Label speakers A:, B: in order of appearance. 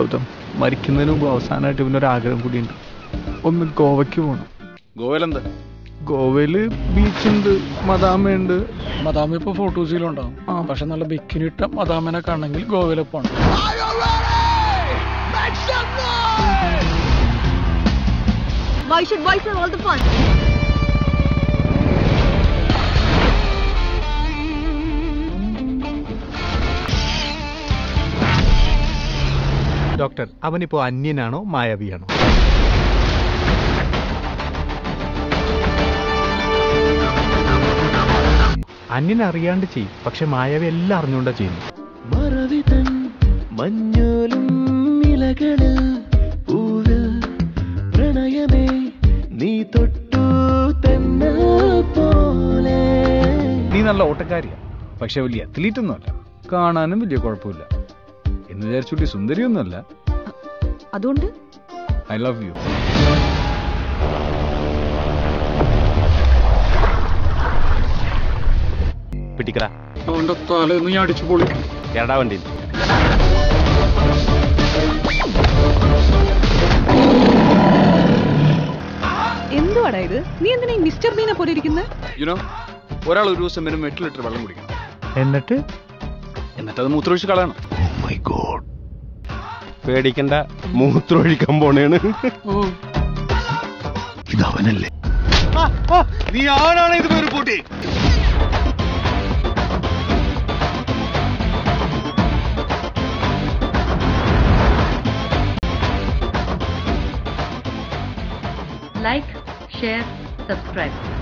A: ഗൗതം മരിക്കുന്നതിന് മുമ്പ് അവസാനമായിട്ട് ഇവനൊരു ആഗ്രഹം കൂടിയുണ്ട് ഒന്ന് ഗോവയ്ക്ക് പോകണം
B: ഗോവയിലെന്താ
A: ഗോവയില് ബീച്ചുണ്ട് മദാമയുണ്ട്
C: മദാമ ഇപ്പൊ ഫോട്ടോസിലുണ്ടാവും
A: ആ.
C: പക്ഷെ നല്ല ബിക്കിനിട്ട മദാമനെ കാണണമെങ്കിൽ ഗോവയിലെ പോണം
D: Why should boys have all the fun?
E: Doctor അവനിപ്പോ അന്യനാണോ മായാവിയാണോ അന്യൻ അറിയാണ്ട് ചെയ്യും പക്ഷെ മായാവി എല്ലാം അറിഞ്ഞുകൊണ്ടാ ചെയ്യുന്നു
F: മറവിതൻ മഞ്ഞോലും ഇലകളിൽ പൂവിൽ പ്രണയമേ നീ തൊട്ടു തെന്നൽ പോലെ
B: നീ നല്ല ഓട്ടക്കാരിയാ പക്ഷെ വലിയ അത്ലീറ്റ് ഒന്നുമല്ല കാണാനും വലിയ കുഴപ്പമില്ല എന്ന് വിചാരിച്ചുട്ടി സുന്ദരിയൊന്നുമല്ല
D: അതുകൊണ്ട്
B: ഐ ലവ് യു
E: പിടിക്കടാ
C: അവന്റെ തലേന്ന് ഞാൻ അടിച്ചു പൊളി
E: എടാ വണ്ടി
D: എന്തുവാടാ ഇത് നീ എന്തിനാ ഈ മിസ്റ്റർ ബീനെ പോലെ ഇരിക്കുന്നത്
B: യുനോ ഒരാൾ ഒരു ദിവസം മിനിമം എട്ട് ലിറ്റർ വെള്ളം കുടിക്കണം
E: എന്നിട്ട്
B: എന്നിട്ട് അത് മൂത്രമൊഴിച്ച് കളയണം
E: പേടിക്കണ്ട മൂത്രമൊഴിക്കാൻ പോണേണ്
B: നീ ആരാണ് ഇത് പേര് കൂട്ടി
G: like, share, subscribe.